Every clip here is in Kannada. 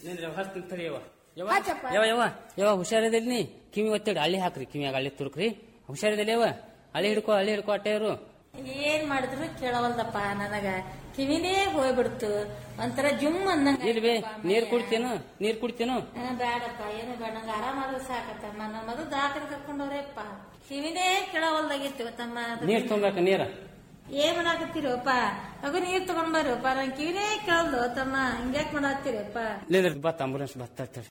ನಿಂದ್ರೆ ಹಸ್ತೀನಿ ತಡಿ ಯವ್ವ ಯವ್ವ ಹಚ್ಚಪ್ಪ. ಯವ್ವ ಯವ್ವ ಯವ್ವ ಹುಷಾರಿದಲ್ಲಿ ನೀ ಕಿವಿ ಒತ್ತಡಿ ಹಳ್ಳಿ ಹಾಕ್ರಿ ಕಿವಿಯಾಗ ಹಳ್ಳಿ ತುರುಕ್ರಿ ಹುಷಾರಿದಲ್ಲಿ ಯವ್ವ ಹಳ್ಳಿ ಹಿಡ್ಕೊ ಹಳ್ಳಿ ಹಿಡ್ಕೊ ಅಟ್ಟೆಯವರು ಏನ್ ಮಾಡಿದ್ರು ಕೇಳವಲ್ದಪ್ಪ ನನಗ ಕಿವಿನೇ ಹೋಗ್ಬಿಡ್ತು ಒಂಥರ ಜುಮ್ ಅಂದಂಗ ಇಲ್ವೇ ನೀರ್ ಕುಡ್ತೇನು ನೀರ್ ಕುಡ್ತೇನು ಆ, ಬ್ಯಾಡಪ್ಪ ಏನು ಬೇಡ ನಂಗೆ ಆರಾಮಾದ್ರೆ ಸಾಕತ್ತಮ್ಮ ನನ್ನ ಮಗು ದಾಖಲೆ ಕರ್ಕೊಂಡವ್ರೇಪ್ಪ ಕಿವಿನೇ ಕೇಳವಲ್ದಾಗಿತ್ತು ತಮ್ಮ ಅದು ನೀರ್ ತುಂಬಬೇಕ ನೀರ ಏನ್ ಮಾಡಾಕತ್ತೀರಪ್ಪ ಮಗು ನೀರ್ ತಗೊಂಡ್ ಬರ್ರಪ್ಪ ನನ್ ಕಿವಿನೇ ಕೇಳಲ್ದು ತಮ್ಮ ಹಿಂಗ್ಯಾಕ್ ಮಾಡಾತ್ತೀರಪ್ಪ ನಿಂದ್ರ ಬತ್ತ ಆಂಬುಲೆನ್ಸ್ ಬತ್ತ ತಡಿ.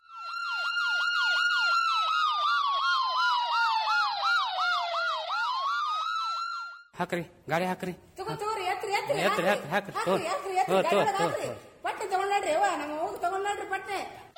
ಹಾಕ್ರಿ ಗಾಡಿ ಹಾಕ್ರಿ ತಗೋ ತಗೋರಿ ಎತ್ರಿ ಎತ್ರಿ ಎತ್ರಿ, ಹಾಕ್ರಿ, ಹಾಕ್ರಿ, ತಗೋ. ಎತ್ರಿ ಎತ್ರಿ ತಗೋ, ಗಾಡಿ ತಗೋ, ಒಳಗ್ ತಗೋ, ಹಾಕ್ರಿ. ತಗೋ. ಪಟ್ಟೆ ತಗೊಂಡ್ರಿ ಅವ್ವ ನಮ್ಮ ಹೋಗಿ ತಗೊಂಡ್ರಿ ಪಟ್ಟೆ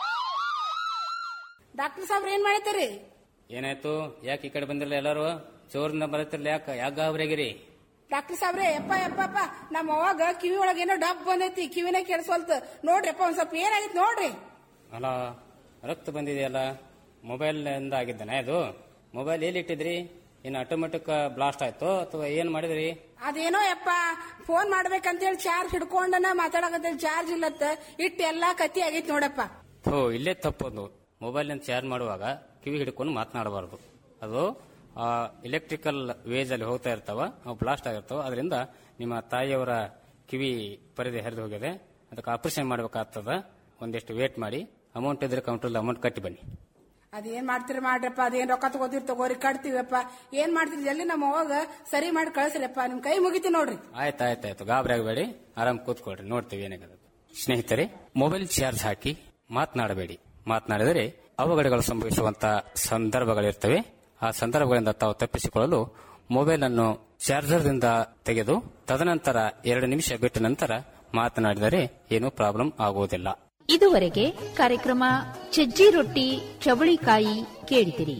ಡಾಕ್ಟರ್ ಸಾಹೇಬ್ರ ಏನ್ ಮಾಡಿದ್ದೀರಿ ಏನಾಯ್ತು ಯಾಕೆ ಈ ಕಡೆ ಬಂದಿರಲ್ಲ ಎಲ್ಲಾರು ಚೋರ್ನ ಬರತ್ತಿರ್ಲಿ ಯಾಕ ಯಾಕ ಗಾಬ್ರಿಯಾಗಿರಿ ಡಾಕ್ಟರ್ ಸಾಹೇಬ್ರೆ ಯಪ್ಪ ಯಪ್ಪ ಯಪ್ಪ ನಮ್ಮ ಅವಾಗ ಕಿವಿ ಒಳಗೆ ಏನೋ ಡಬ್ ಬಂದೈತಿ ಕಿವಿನೇ ಕೆಡ್ಸೋಲ್ತ ನೋಡ್ರಿ ಅಪ್ಪ ಒಂದ್ ಸ್ವಲ್ಪ ಏನಾಗಿತ್ತು ನೋಡ್ರಿ ಅಲ್ಲ ರಕ್ತ ಬಂದಿದೆಯಲ್ಲ ಮೊಬೈಲ್ ಇಂದ ಆಗಿದ್ದಾನೆ ಅದು ಮೊಬೈಲ್ ಎಲ್ಲಿ ಇಟ್ಟಿದ್ರಿ ಇನ್ನು ಆಟೋಮೆಟಿಕ್ ಬ್ಲಾಸ್ಟ್ ಆಯ್ತು ಅಥವಾ ಏನ್ ಮಾಡಿದ್ರಿ ಅದೇನೋ ಯಪ್ಪ ಫೋನ್ ಮಾಡ್ಬೇಕಂತೇಳಿ ಚಾರ್ಜ್ ಹಿಡ್ಕೊಂಡನ ಮಾತಾಡಕತ್ತೇಳಿ ಚಾರ್ಜ್ ಇಲ್ಲತ್ತ ಇಟ್ಟು ಎಲ್ಲಾ ಕತ್ತಿ ಆಗೈತಿ ನೋಡಪ್ಪ ಥೋ ಇಲ್ಲೇ ತಪ್ಪದು ಮೊಬೈಲ್ ಚಾರ್ಜ್ ಮಾಡುವಾಗ ಕಿವಿ ಹಿಡ್ಕೊಂಡು ಮಾತನಾಡಬಾರ್ದು ಅದು ಇಲೆಕ್ಟ್ರಿಕಲ್ ವೇಜ್ ಅಲ್ಲಿ ಹೋಗ್ತಾ ಇರ್ತಾವ ಅವು ಬ್ಲಾಸ್ಟ್ ಆಗಿರ್ತಾವ ಅದರಿಂದ ನಿಮ್ಮ ತಾಯಿಯವರ ಕಿವಿ ಪರದೆ ಹರಿದು ಹೋಗಿದೆ ಅದಕ್ಕೆ ಆಪರೇಷನ್ ಮಾಡ್ಬೇಕಾಗ್ತದ ಒಂದಿಷ್ಟು ವೇಟ್ ಮಾಡಿ ಅಮೌಂಟ್ ಇದ್ರೆ ಕೌಂಟ್ರಲ್ಲಿ ಅಮೌಂಟ್ ಕಟ್ಟಿ ಬನ್ನಿ ಅದೇನ್ ಮಾಡ್ತೀರಿ ಮಾಡ್ರಪ್ಪ ಅದೇನ್ ರೊಕ್ಕ ತಗೋತೀರಿ ತಗೋರಿ ಕಟ್ತೀವಪ್ಪ ಏನ್ ಮಾಡ್ತೀರಿ ಜಲ್ದಿ ನಮ್ಮ ಅವಾಗ ಸರಿ ಮಾಡಿ ಕಳ್ಸ್ರಿಯಪ್ಪ ನಿಮ್ ಕೈ ಮುಗಿತಿ ನೋಡ್ರಿ ಆಯ್ತು ಆಯ್ತು ಆಯ್ತು ಗಾಬರಿ ಆಗಬೇಡಿ ಆರಾಮ್ ಕೂತ್ಕೊಳ್ರಿ ನೋಡ್ತೀವಿ ಏನಾಗದ ಸ್ನೇಹಿತರೆ ಮೊಬೈಲ್ ಚಾರ್ಜ್ ಹಾಕಿ ಮಾತನಾಡಬೇಡಿ ಮಾತನಾಡಿದರೆ ಅವಘಡಗಳು ಸಂಭವಿಸುವಂತ ಸಂದರ್ಭಗಳಿರ್ತವೆ ಆ ಸಂದರ್ಭಗಳಿಂದ ತಾವು ತಪ್ಪಿಸಿಕೊಳ್ಳಲು ಮೊಬೈಲ್ ಅನ್ನು ಚಾರ್ಜರ್ದಿಂದ ತೆಗೆದು ತದನಂತರ ಎರಡು ನಿಮಿಷ ಬಿಟ್ಟ ನಂತರ ಮಾತನಾಡಿದರೆ ಏನೂ ಪ್ರಾಬ್ಲಮ್ ಆಗುವುದಿಲ್ಲ ಇದುವರೆಗೆ ಕಾರ್ಯಕ್ರಮ ಸಜ್ಜಿ ರೊಟ್ಟಿ ಚವಳಿಕಾಯಿ ಕೇಳಿದಿರಿ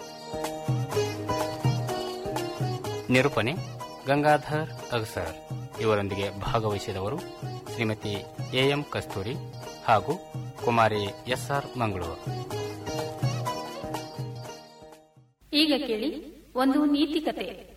ನಿರೂಪಣೆ ಗಂಗಾಧರ್ ಅಗಸರ್ ಇವರೊಂದಿಗೆ ಭಾಗವಹಿಸಿದವರು ಶ್ರೀಮತಿ ಎಎಂ ಕಸ್ತೂರಿ ಹಾಗೂ ಕುಮಾರಿ ಎಸ್ಆರ್ ಮಂಗಳೂರು ಈಗ ಕೇಳಿ ಒಂದು ನೀತಿ ಕತೆ